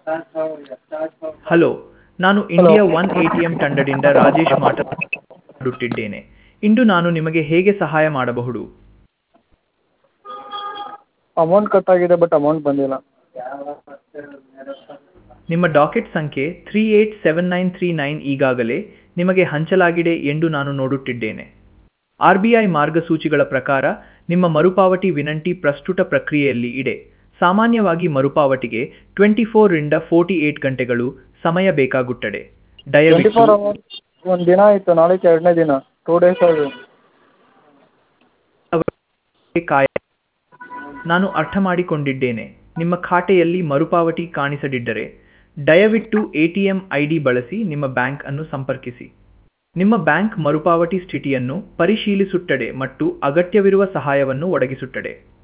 hello ನಾನು India one ATM ತಂಡದಿಂದ ರಾಜೇಶ್ ಮಾತನಾಡುತ್ತಿದ್ದೇನೆ ಇಂದು ನಾನು ನಿಮಗೆ ಹೇಗೆ ಸಹಾಯ ಮಾಡಬಹುದು ಅಮೌಂಟ್ ಕಟ್ ಆಗಿದೆ ಬಟ್ ಅಮೌಂಟ್ ಬಂದಿಲ್ಲ ನಿಮ್ಮ ಡಾಕೆಟ್ ಸಂಖ್ಯೆ three eight seven nine three nine ಈಗಾಗಲೇ ನಿಮಗೆ ಹಂಚಲಾಗಿದೆ ಎಂದು ನಾನು ನೋಡುತ್ತಿದ್ದೇನೆ ಆರ್ ಬಿ ಐ ಮಾರ್ಗಸೂಚಿಗಳ ಪ್ರಕಾರ ನಿಮ್ಮ ಮರುಪಾವತಿ ವಿನಂತಿ ಪ್ರಸ್ತುತ ಪ್ರಕ್ರಿಯೆಯಲ್ಲಿ ಇದೆ ಸಾಮಾನ್ಯವಾಗಿ ಮರುಪಾವತಿಗೆ ಟ್ವೆಂಟಿ ಫೋರಿಂದ ಫೋರ್ಟಿ ಏಟ್ ಗಂಟೆಗಳು ಸಮಯ ಬೇಕಾಗುತ್ತದೆ ಟ್ವೆಂಟಿ ದಯವಿಟ್ಟು ಫೋರ್ ಅವರ್ ಒಂದು ದಿನ ಆಯಿತು ನಾಳೆಗೆ ಎರಡನೇ ದಿನ ಟೂ ಡೇಸ್ ಆಗಿದೆ ಕಾಯ ನಾನು ಅರ್ಥ ಮಾಡಿಕೊಂಡಿದ್ದೇನೆ ನಿಮ್ಮ ಖಾತೆಯಲ್ಲಿ ಮರುಪಾವತಿ ಕಾಣಿಸದಿದ್ದರೆ ದಯವಿಟ್ಟು ಎಟಿಎಂ ಐ ಡಿ ಬಳಸಿ ನಿಮ್ಮ ಬ್ಯಾಂಕ್ ಅನ್ನು ಸಂಪರ್ಕಿಸಿ ನಿಮ್ಮ ಬ್ಯಾಂಕ್ ಮರುಪಾವತಿ ಸ್ಥಿತಿಯನ್ನು ಪರಿಶೀಲಿಸುತ್ತದೆ ಮತ್ತು ಅಗತ್ಯವಿರುವ ಸಹಾಯವನ್ನು ಒದಗಿಸುತ್ತದೆ